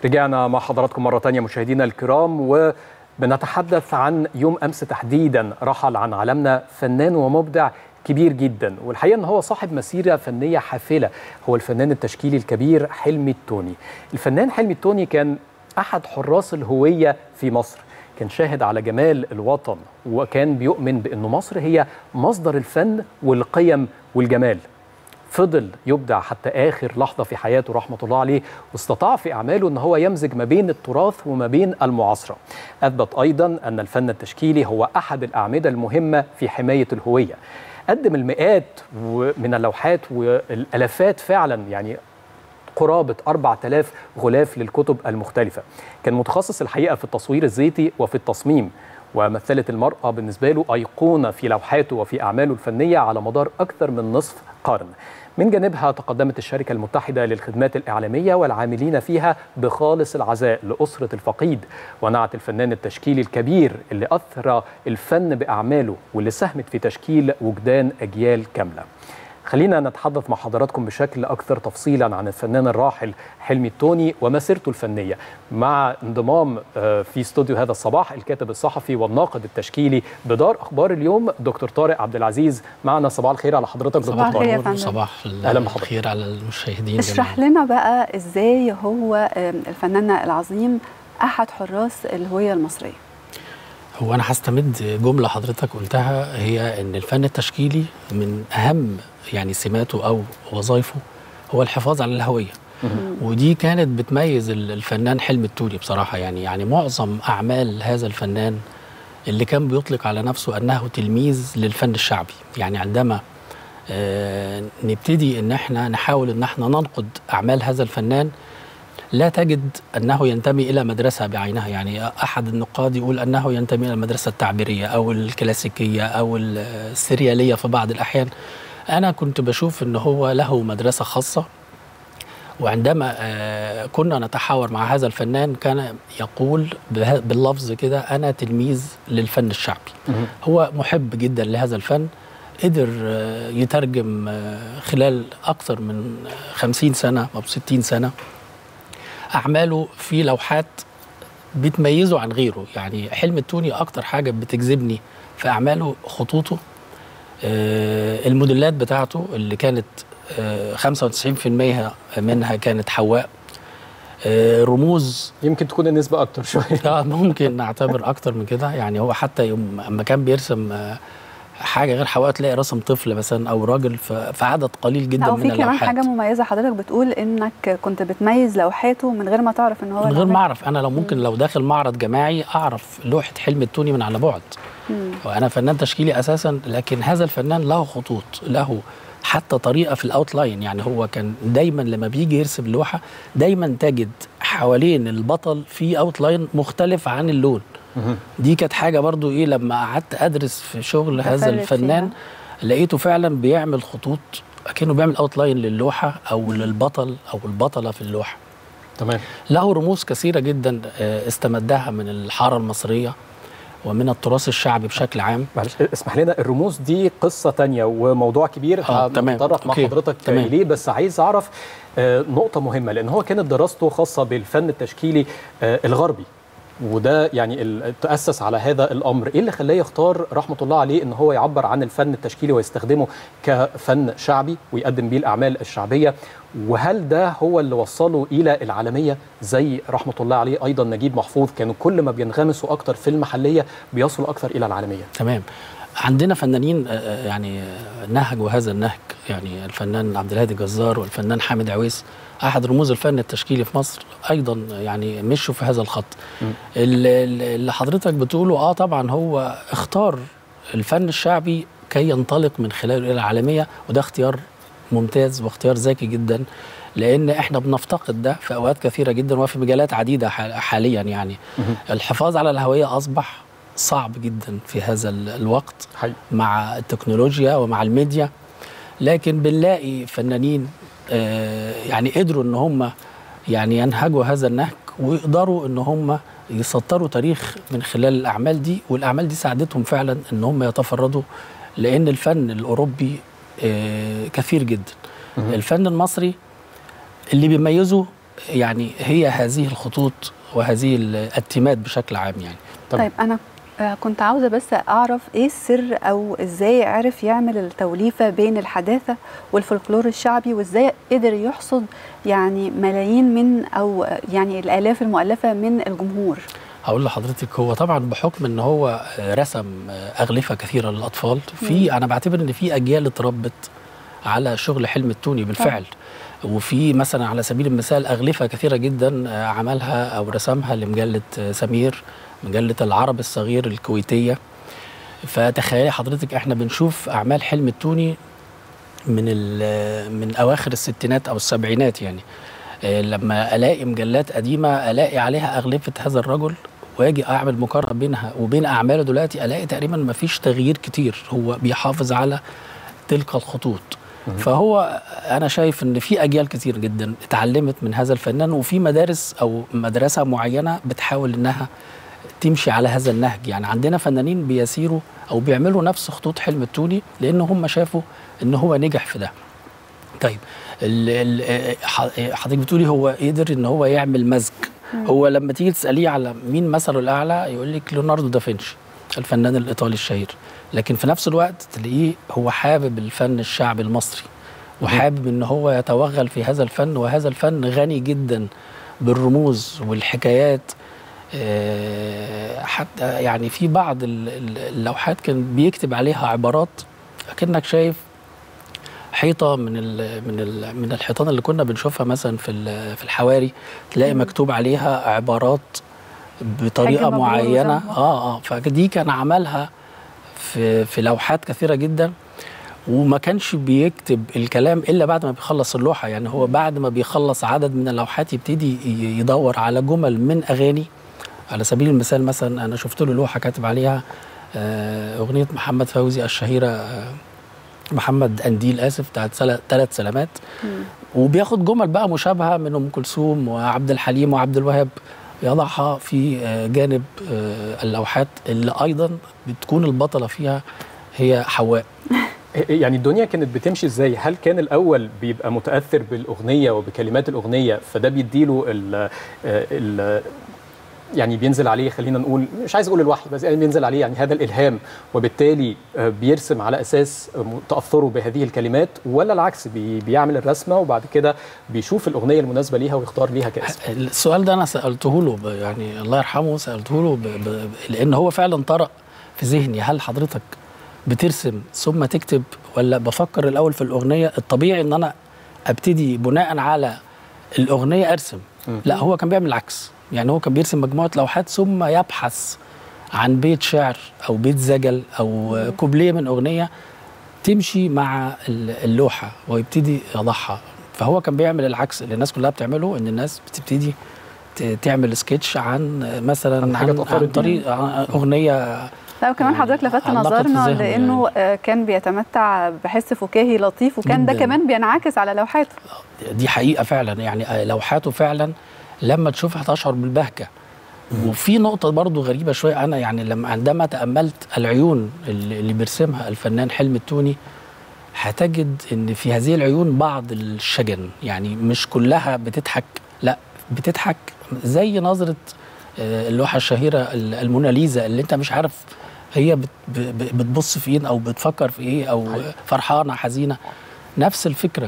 رجعنا مع حضراتكم مرة تانية مشاهدينا الكرام وبنتحدث عن يوم أمس تحديدا رحل عن عالمنا فنان ومبدع كبير جدا والحقيقة أن هو صاحب مسيرة فنية حافلة هو الفنان التشكيلي الكبير حلمي التوني الفنان حلمي التوني كان أحد حراس الهوية في مصر كان شاهد على جمال الوطن وكان بيؤمن بأن مصر هي مصدر الفن والقيم والجمال فضل يبدع حتى آخر لحظة في حياته رحمة الله عليه واستطاع في أعماله أن هو يمزج ما بين التراث وما بين المعاصرة أثبت أيضا أن الفن التشكيلي هو أحد الأعمدة المهمة في حماية الهوية قدم المئات من اللوحات والألافات فعلا يعني قرابة 4000 غلاف للكتب المختلفة كان متخصص الحقيقة في التصوير الزيتي وفي التصميم ومثلت المرأة بالنسبة له أيقونة في لوحاته وفي أعماله الفنية على مدار أكثر من نصف قرن من جانبها تقدمت الشركة المتحدة للخدمات الإعلامية والعاملين فيها بخالص العزاء لأسرة الفقيد ونعت الفنان التشكيلي الكبير اللي أثرى الفن بأعماله واللي ساهمت في تشكيل وجدان أجيال كاملة خلينا نتحدث مع حضراتكم بشكل أكثر تفصيلا عن الفنان الراحل حلمي التوني ومسيرته الفنية مع انضمام في استوديو هذا الصباح الكاتب الصحفي والناقد التشكيلي بدار أخبار اليوم دكتور طارق عبد العزيز معنا صباح الخير على حضرتك دكتور صباح الخير يا طارق فندم صباح أهلا بحضرتك. الخير على المشاهدين اشرح جميعاً. لنا بقى ازاي هو الفنان العظيم احد حراس الهويه المصريه هو انا هستمد جمله حضرتك قلتها هي ان الفن التشكيلي من اهم يعني سماته او وظائفه هو الحفاظ على الهويه ودي كانت بتميز ال- الفنان حلمي التوني بصراحه يعني يعني معظم اعمال هذا الفنان اللي كان بيطلق على نفسه انه تلميذ للفن الشعبي يعني عندما آه، نبتدي ان احنا نحاول ان احنا ننقد اعمال هذا الفنان لا تجد انه ينتمي الى مدرسه بعينها يعني احد النقاد يقول انه ينتمي الى المدرسه التعبيريه او الكلاسيكيه او السرياليه في بعض الاحيان انا كنت بشوف ان هو له مدرسه خاصه وعندما آه، كنا نتحاور مع هذا الفنان كان يقول به- باللفظ كده انا تلميذ للفن الشعبي هو محب جدا لهذا الفن قدر آه، يترجم آه، خلال أكثر من خمسين سنة أو ستين سنة أعماله في لوحات بتميزه عن غيره يعني حلم التوني أكتر حاجة بتجذبني في أعماله خطوطه آه، الموديلات بتاعته اللي كانت آه، 95% منها كانت حواء آه، رموز يمكن تكون النسبة أكتر شوية اه ممكن نعتبر اكتر من كده يعني هو حتى يوم اما كان بيرسم آه، حاجه غير حواء تلاقي رسم طفل مثلا او راجل ف- في عدد قليل جدا لا من وفي كمان اللوحات حاجه مميزه حضرتك بتقول انك كنت بتميز لوحاته من غير ما تعرف ان هو من غير لوحات. ما اعرف انا لو ممكن لو داخل معرض جماعي اعرف لوحه حلم التوني من على بعد مم. وانا فنان تشكيلي اساسا لكن هذا الفنان له خطوط له حتى طريقه في الاوتلاين يعني هو كان دايما لما بيجي يرسم لوحه دايما تجد حوالين البطل في اوتلاين مختلف عن اللون دي كانت حاجه برضو ايه لما قعدت ادرس في شغل هذا تفرد الفنان لقيته فعلا بيعمل خطوط كأنه بيعمل اوتلاين للوحه او للبطل او البطله في اللوحه تمام له رموز كثيره جدا آه، استمدها من الحاره المصريه ومن التراث الشعبي بشكل عام معلش اسمح لنا الرموز دي قصة تانية وموضوع كبير آه، تمام. هنتطرق مع أوكي. حضرتك تمام. إليه بس عايز أعرف آه، نقطة مهمة لأن هو كانت دراسته خاصة بالفن التشكيلي آه، الغربي وده يعني ال- تأسس على هذا الأمر إيه اللي خلاه يختار رحمة الله عليه إن هو يعبر عن الفن التشكيلي ويستخدمه كفن شعبي ويقدم بيه الأعمال الشعبية وهل ده هو اللي وصله إلى العالمية زي رحمة الله عليه أيضا نجيب محفوظ كانوا كل ما بينغمسوا أكتر في المحلية بيصلوا أكثر إلى العالمية تمام عندنا فنانين آه، آه، يعني آه، نهجوا هذا النهج يعني الفنان عبد الهادي جزار والفنان حامد عويس احد رموز الفن التشكيلي في مصر ايضا يعني مشوا في هذا الخط ال- ال- اللي حضرتك بتقوله اه طبعا هو اختار الفن الشعبي كي ينطلق من خلاله الى العالميه وده اختيار ممتاز واختيار ذكي جدا لان احنا بنفتقد ده في اوقات كثيره جدا وفي مجالات عديده ح- حاليا يعني الحفاظ على الهويه اصبح صعب جدا في هذا ال- الوقت حقيقي. مع التكنولوجيا ومع الميديا لكن بنلاقي فنانين آه، يعني قدروا ان هم يعني ينهجوا هذا النهج ويقدروا ان هم يسطروا تاريخ من خلال الاعمال دي والاعمال دي ساعدتهم فعلا ان هم يتفردوا لان الفن الاوروبي آه، كثير جدا الفن المصري اللي بيميزه يعني هي هذه الخطوط وهذه التيمات بشكل عام يعني طبعا. طيب انا كنت عاوزه بس اعرف ايه السر او ازاي عرف يعمل التوليفه بين الحداثه والفولكلور الشعبي وازاي قدر يحصد يعني ملايين من او يعني الالاف المؤلفه من الجمهور هقول لحضرتك هو طبعا بحكم ان هو رسم اغلفه كثيره للاطفال في انا بعتبر ان في اجيال اتربت على شغل حلم التوني بالفعل طبعا. وفي مثلا على سبيل المثال اغلفه كثيره جدا عملها او رسمها لمجله سمير مجله العرب الصغير الكويتيه فتخيلي حضرتك احنا بنشوف اعمال حلم التوني من من اواخر الستينات او السبعينات يعني لما الاقي مجلات قديمه الاقي عليها اغلفه هذا الرجل واجي اعمل مقارنه بينها وبين اعماله دلوقتي الاقي تقريبا ما فيش تغيير كتير هو بيحافظ على تلك الخطوط فهو انا شايف ان في اجيال كتير جدا اتعلمت من هذا الفنان وفي مدارس او مدرسه معينه بتحاول انها تمشي على هذا النهج يعني عندنا فنانين بيسيروا او بيعملوا نفس خطوط حلم التوني لان هم شافوا ان هو نجح في ده طيب حضرتك بتقولي هو قدر ان هو يعمل مزج هو لما تيجي تساليه على مين مثله الاعلى يقول لك ليوناردو دافنشي الفنان الايطالي الشهير لكن في نفس الوقت تلاقيه هو حابب الفن الشعبي المصري وحابب ان هو يتوغل في هذا الفن وهذا الفن غني جدا بالرموز والحكايات حتى يعني في بعض اللوحات كان بيكتب عليها عبارات اكنك شايف حيطه من ال من ال من الحيطان اللي كنا بنشوفها مثلا في في الحواري تلاقي مكتوب عليها عبارات بطريقه معينه اه اه فدي كان عملها في في لوحات كثيره جدا وما كانش بيكتب الكلام الا بعد ما بيخلص اللوحه يعني هو بعد ما بيخلص عدد من اللوحات يبتدي يدور على جمل من اغاني على سبيل المثال مثلا انا شفت له لوحه كاتب عليها اغنيه محمد فوزي الشهيره محمد انديل اسف بتاعت ثلاث سلامات وبياخد جمل بقى مشابهه من ام كلثوم وعبد الحليم وعبد الوهاب يضعها في جانب اللوحات اللي ايضا بتكون البطله فيها هي حواء يعني الدنيا كانت بتمشي ازاي؟ هل كان الاول بيبقى متاثر بالاغنيه وبكلمات الاغنيه فده بيديله ال ال يعني بينزل عليه خلينا نقول مش عايز اقول الوحي بس يعني بينزل عليه يعني هذا الالهام وبالتالي بيرسم على اساس تاثره بهذه الكلمات ولا العكس بي بيعمل الرسمه وبعد كده بيشوف الاغنيه المناسبه ليها ويختار ليها كاسم السؤال ده انا سالته له يعني الله يرحمه سالته له ب ب لان هو فعلا طرأ في ذهني هل حضرتك بترسم ثم تكتب ولا بفكر الاول في الاغنيه الطبيعي ان انا ابتدي بناء على الاغنيه ارسم م. لا هو كان بيعمل العكس يعني هو كان بيرسم مجموعه لوحات ثم يبحث عن بيت شعر او بيت زجل او كوبليه من اغنيه تمشي مع اللوحه ويبتدي يضعها فهو كان بيعمل العكس اللي الناس كلها بتعمله ان الناس بتبتدي تعمل سكتش عن مثلا عن, عن, عن طريق اغنيه لا وكمان حضرتك لفت نظرنا لانه يعني. كان بيتمتع بحس فكاهي لطيف وكان جداً. ده كمان بينعكس على لوحاته دي حقيقه فعلا يعني لوحاته فعلا لما تشوفها تشعر بالبهجه وفي نقطه برضو غريبه شويه انا يعني لما عندما تاملت العيون اللي بيرسمها الفنان حلمي التوني هتجد ان في هذه العيون بعض الشجن يعني مش كلها بتضحك لا بتضحك زي نظره اللوحه الشهيره الموناليزا اللي انت مش عارف هي بتبص في ايه او بتفكر في ايه او فرحانه حزينه نفس الفكره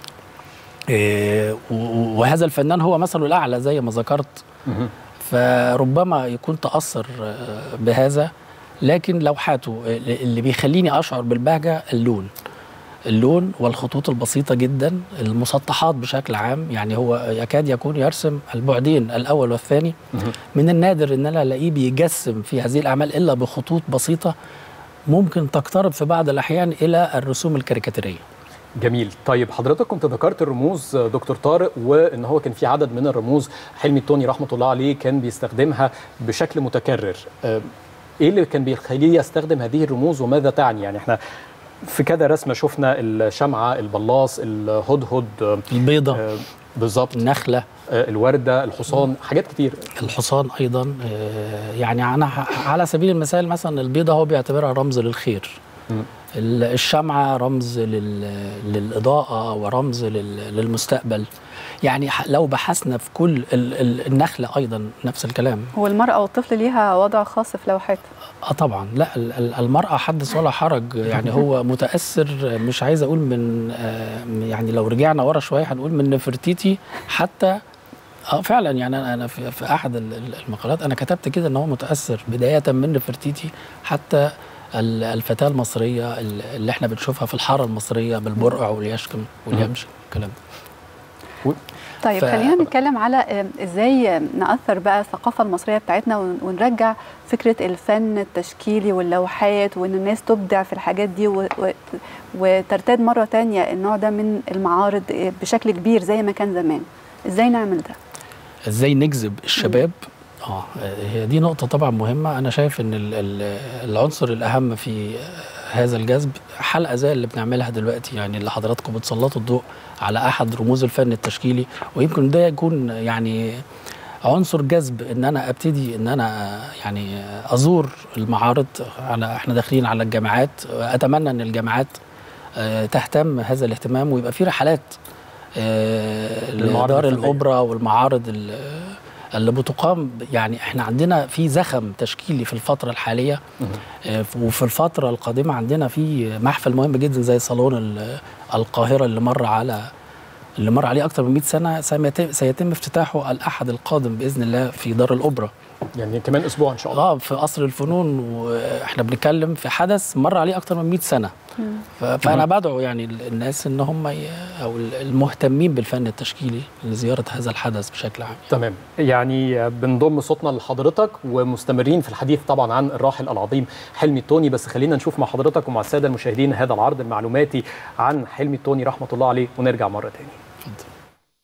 وهذا الفنان هو مثله الاعلى زي ما ذكرت فربما يكون تاثر بهذا لكن لوحاته اللي بيخليني اشعر بالبهجه اللون اللون والخطوط البسيطة جدا المسطحات بشكل عام يعني هو يكاد يكون يرسم البعدين الأول والثاني من النادر أن أنا ألاقيه بيجسم في هذه الأعمال إلا بخطوط بسيطة ممكن تقترب في بعض الأحيان إلى الرسوم الكاريكاتيرية جميل طيب حضرتك كنت ذكرت الرموز دكتور طارق وان هو كان في عدد من الرموز حلمي التوني رحمه الله عليه كان بيستخدمها بشكل متكرر ايه اللي كان بيخليه يستخدم هذه الرموز وماذا تعني يعني احنا في كذا رسمه شفنا الشمعه البلاص الهدهد البيضه آه بالظبط النخله آه الورده الحصان حاجات كتير الحصان ايضا آه يعني انا على سبيل المثال مثلا البيضه هو بيعتبرها رمز للخير م. الشمعه رمز للاضاءه ورمز للمستقبل يعني ح- لو بحثنا في كل ال- ال- النخله ايضا نفس الكلام هو المرأة والطفل ليها وضع خاص في لوحات اه طبعا لا ال- ال- المرأة حدث ولا حرج يعني هو متأثر مش عايز أقول من آه، يعني لو رجعنا ورا شوية هنقول من نفرتيتي حتى اه فعلا يعني انا انا في, في احد ال- ال- المقالات انا كتبت كده ان هو متاثر بدايه من نفرتيتي حتى ال- الفتاه المصريه ال- اللي احنا بنشوفها في الحاره المصريه بالبرقع واليشكم واليمشي الكلام ده طيب ف- خلينا نتكلم على آه، ازاي نأثر بقى الثقافة المصرية بتاعتنا ون- ونرجع فكرة الفن التشكيلي واللوحات وان الناس تبدع في الحاجات دي و- و- وترتاد مرة تانية النوع ده من المعارض آه، بشكل كبير زي ما كان زمان ازاي نعمل ده؟ ازاي نجذب الشباب اه هي دي نقطة طبعا مهمة أنا شايف إن ال- ال- العنصر الأهم في هذا الجذب حلقة زي اللي بنعملها دلوقتي يعني اللي حضراتكم بتسلطوا الضوء على أحد رموز الفن التشكيلي ويمكن ده يكون يعني عنصر جذب ان انا ابتدي ان انا يعني ازور المعارض على احنا داخلين على الجامعات اتمنى ان الجامعات آه، تهتم هذا الاهتمام ويبقى في رحلات آه، للمعارض لدار الفنية. الاوبرا والمعارض ال- اللي بتقام يعني احنا عندنا في زخم تشكيلي في الفتره الحاليه آه، وفي الفتره القادمه عندنا في محفل مهم جدا زي صالون ال- القاهره اللي مر على اللي مر عليه اكثر من 100 سنه سيتم, سيتم افتتاحه الاحد القادم باذن الله في دار الاوبرا يعني كمان اسبوع ان شاء الله اه في قصر الفنون واحنا بنتكلم في حدث مر عليه اكثر من 100 سنه ف- فانا بدعو يعني ال- الناس ان هم ي- او ال- المهتمين بالفن التشكيلي لزياره هذا الحدث بشكل عام تمام يعني بنضم صوتنا لحضرتك ومستمرين في الحديث طبعا عن الراحل العظيم حلمي التوني بس خلينا نشوف مع حضرتك ومع الساده المشاهدين هذا العرض المعلوماتي عن حلمي التوني رحمه الله عليه ونرجع مره تاني اتفضل.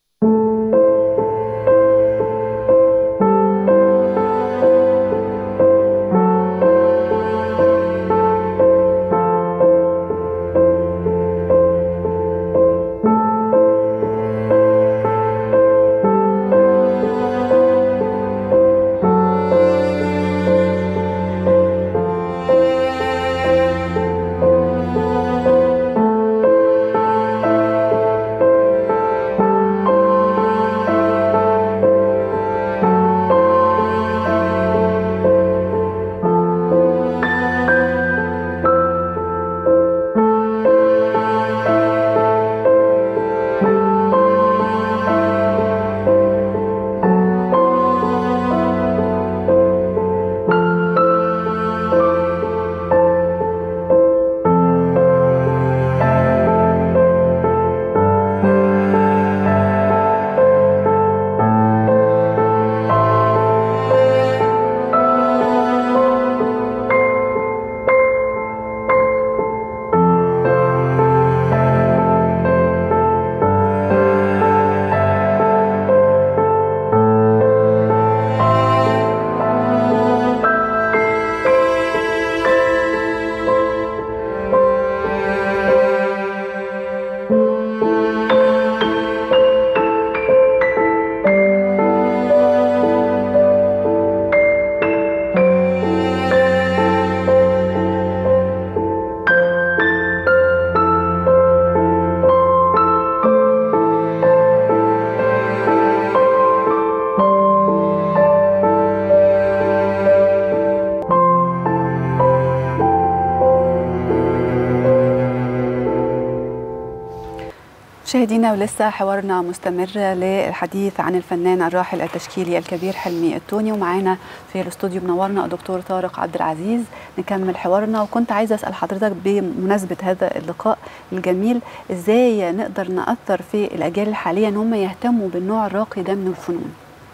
مشاهدينا ولسه حوارنا مستمر للحديث عن الفنان الراحل التشكيلي الكبير حلمي التوني ومعانا في الاستوديو منورنا الدكتور طارق عبد العزيز نكمل حوارنا وكنت عايزه اسال حضرتك بمناسبه هذا اللقاء الجميل ازاي نقدر ناثر في الاجيال الحاليه ان هم يهتموا بالنوع الراقي ده من الفنون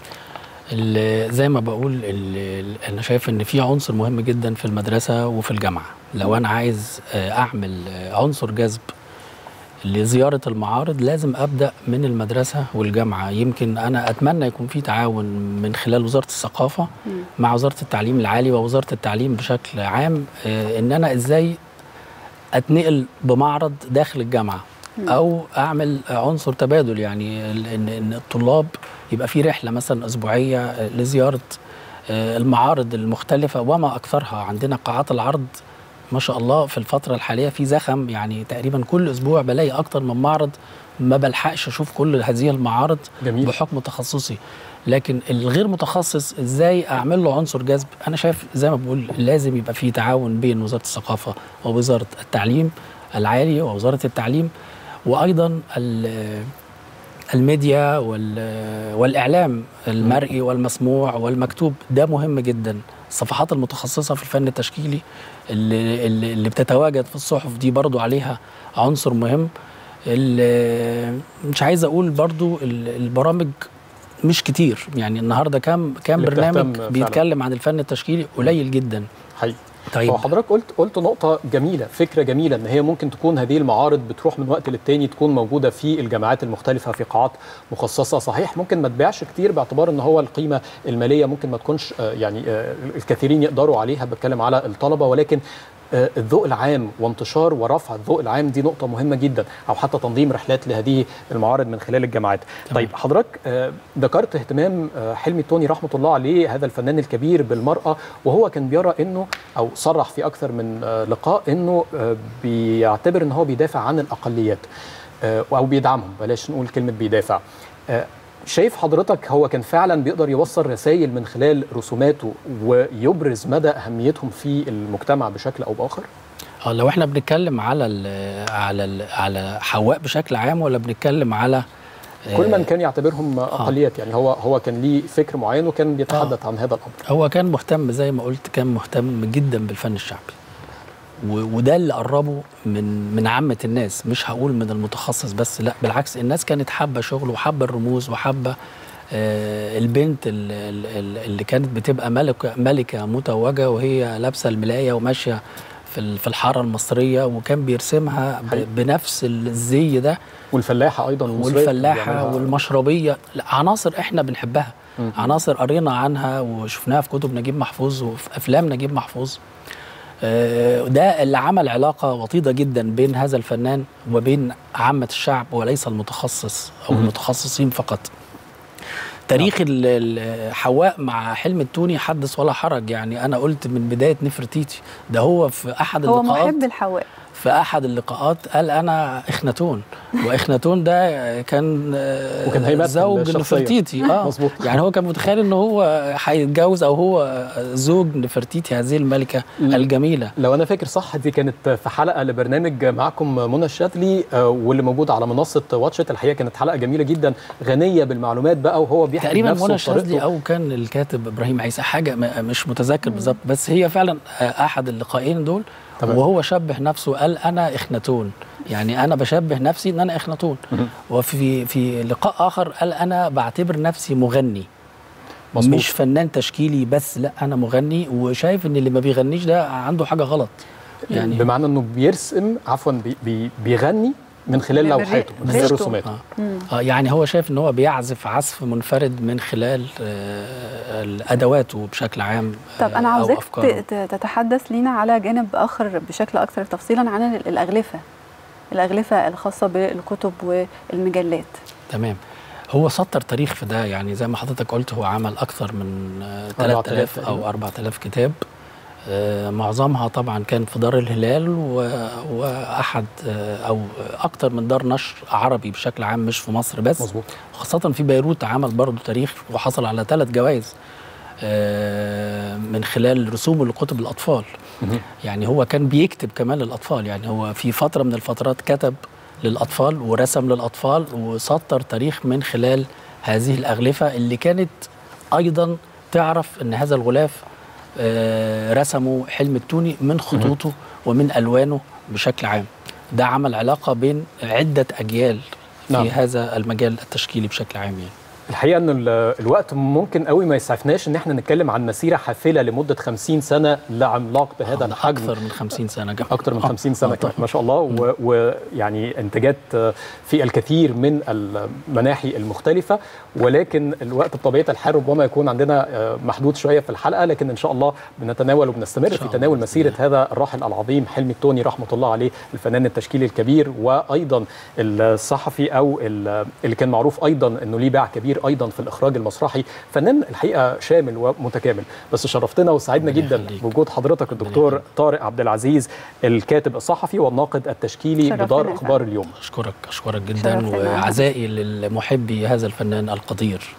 ال- زي ما بقول ال- ال- انا شايف ان في عنصر مهم جدا في المدرسه وفي الجامعه لو انا عايز آه، اعمل آه، عنصر جذب لزياره المعارض لازم ابدا من المدرسه والجامعه يمكن انا اتمنى يكون في تعاون من خلال وزاره الثقافه مع وزاره التعليم العالي ووزاره التعليم بشكل عام آه، ان انا ازاي اتنقل بمعرض داخل الجامعه او اعمل عنصر تبادل يعني ال- ان ان الطلاب يبقى في رحله مثلا اسبوعيه آه، لزياره آه، المعارض المختلفه وما اكثرها عندنا قاعات العرض ما شاء الله في الفتره الحاليه في زخم يعني تقريبا كل اسبوع بلاقي اكتر من معرض ما بلحقش اشوف كل هذه المعارض جميل. بحكم تخصصي لكن الغير متخصص ازاي اعمل له عنصر جذب انا شايف زي ما بقول لازم يبقى في تعاون بين وزاره الثقافه ووزاره التعليم العالي ووزاره التعليم وايضا ال- الميديا وال- والاعلام المرئي والمسموع والمكتوب ده مهم جدا الصفحات المتخصصه في الفن التشكيلي اللي, اللي اللي بتتواجد في الصحف دي برضو عليها عنصر مهم ال- مش عايز اقول برضو ال- البرامج مش كتير يعني النهارده كام كام اللي بتهتم برنامج فعلاً. بيتكلم عن الفن التشكيلي قليل جدا حقيقي طيب هو حضرتك قلت قلت نقطة جميلة، فكرة جميلة ان هي ممكن تكون هذه المعارض بتروح من وقت للتاني تكون موجودة في الجامعات المختلفة في قاعات مخصصة، صحيح ممكن ما تبيعش كتير باعتبار ان هو القيمة المالية ممكن ما تكونش آه، يعني آه، الكثيرين يقدروا عليها بتكلم على الطلبة ولكن آه، الذوق العام وانتشار ورفع الذوق العام دي نقطة مهمة جدا أو حتى تنظيم رحلات لهذه المعارض من خلال الجامعات. طيب حضرتك آه، ذكرت اهتمام آه، حلمي التوني رحمة الله عليه هذا الفنان الكبير بالمرأة وهو كان بيرى انه او صرح في اكثر من آه، لقاء انه آه، بيعتبر ان هو بيدافع عن الاقليات آه، او بيدعمهم بلاش نقول كلمه بيدافع آه، شايف حضرتك هو كان فعلا بيقدر يوصل رسائل من خلال رسوماته ويبرز مدى اهميتهم في المجتمع بشكل او باخر؟ اه لو احنا بنتكلم على ال على ال على حواء بشكل عام ولا بنتكلم على آه، كل من كان يعتبرهم اقليات يعني هو هو كان ليه فكر معين وكان بيتحدث عن هذا الامر. هو كان مهتم زي ما قلت كان مهتم جدا بالفن الشعبي و- وده اللي قربه من من عامه الناس مش هقول من المتخصص بس لا بالعكس الناس كانت حابه شغله وحابه الرموز وحابه آه، البنت ال- ال- ال- اللي كانت بتبقى ملكه ملكه متوجه وهي لابسه الملايه وماشيه في ال- في الحاره المصريه وكان بيرسمها ب- حقيقي. بنفس الزي ده والفلاحه ايضا المصرية والفلاحه بيعملها. والمشربيه لا، عناصر احنا بنحبها مم. عناصر قرينا عنها وشفناها في كتب نجيب محفوظ وفي افلام نجيب محفوظ آه، ده اللي عمل علاقه وطيده جدا بين هذا الفنان وبين عامه الشعب وليس المتخصص او مم. المتخصصين فقط تاريخ ال- ال- حواء مع حلم التوني حدث ولا حرج يعني انا قلت من بدايه نفرتيتي ده هو في احد هو اللقاءات محب الحواء في احد اللقاءات قال انا اخناتون واخناتون ده كان آه، وكان هيبات زوج الشخصية. نفرتيتي اه مظبوط. يعني هو كان متخيل ان هو هيتجوز او هو زوج نفرتيتي هذه الملكه ل- الجميله لو انا فاكر صح دي كانت في حلقه لبرنامج معكم منى الشاذلي آه، واللي موجود على منصه واتشت الحقيقه كانت حلقه جميله جدا غنيه بالمعلومات بقى وهو بيحكي تقريبا بنفسه منى الشاذلي وبطريقته. او كان الكاتب ابراهيم عيسى حاجه م- مش متذكر بالظبط بس هي فعلا آه، احد اللقاءين دول تمام. وهو شبه نفسه قال انا اخناتون يعني انا بشبه نفسي ان انا اخناتون وفي في لقاء اخر قال انا بعتبر نفسي مغني مظبوط. مش فنان تشكيلي بس لا انا مغني وشايف ان اللي ما بيغنيش ده عنده حاجه غلط يعني بمعنى انه بيرسم عفوا بي بي بيغني من خلال بالري- لوحاته من خلال ريشته. رسوماته آه. آه يعني هو شايف ان هو بيعزف عزف منفرد من خلال آه ادواته بشكل عام طب انا آه، أو عاوزاك أفكاره. ت- ت- تتحدث لينا على جانب اخر بشكل اكثر تفصيلا عن ال- الاغلفه الاغلفه الخاصه بالكتب والمجلات تمام هو سطر تاريخ في ده يعني زي ما حضرتك قلت هو عمل اكثر من آه، 4000 3000 او تقريباً. 4000 كتاب آه، معظمها طبعا كان في دار الهلال و- واحد آه، او اكتر من دار نشر عربي بشكل عام مش في مصر بس مظبوط خاصة في بيروت عمل برضه تاريخ وحصل على ثلاث جوائز آه، من خلال رسومه لكتب الأطفال مهم. يعني هو كان بيكتب كمان للأطفال يعني هو في فترة من الفترات كتب للأطفال ورسم للأطفال وسطر تاريخ من خلال هذه الأغلفة اللي كانت أيضا تعرف أن هذا الغلاف آه، رسمه حلم التوني من خطوطه ومن ألوانه بشكل عام ده عمل علاقة بين عدة أجيال في نعم. هذا المجال التشكيلي بشكل عام يعني الحقيقه ان ال- الوقت ممكن قوي ما يسعفناش ان احنا نتكلم عن مسيره حافله لمده 50 سنه لعملاق بهذا الحجم أكثر من 50 سنة كمان اكتر من آه، 50 سنه آه، كمان طبعاً. ما شاء الله و- ويعني انتاجات آه، في الكثير من المناحي المختلفه ولكن الوقت بطبيعه الحال ربما يكون عندنا آه، محدود شويه في الحلقه لكن ان شاء الله بنتناول وبنستمر إن شاء في الله تناول بإذن مسيره الله. هذا الراحل العظيم حلمي التوني رحمه الله عليه الفنان التشكيلي الكبير وايضا الصحفي او ال- اللي كان معروف ايضا انه ليه باع كبير ايضا في الاخراج المسرحي فنان الحقيقه شامل ومتكامل بس شرفتنا وسعدنا ربنا جدا يخليك. بوجود حضرتك الدكتور يخليك. طارق عبد العزيز الكاتب الصحفي والناقد التشكيلي شرفتنا بدار يا اخبار فندم. اليوم اشكرك اشكرك جدا شرفتنا. وعزائي للمحبي هذا الفنان القدير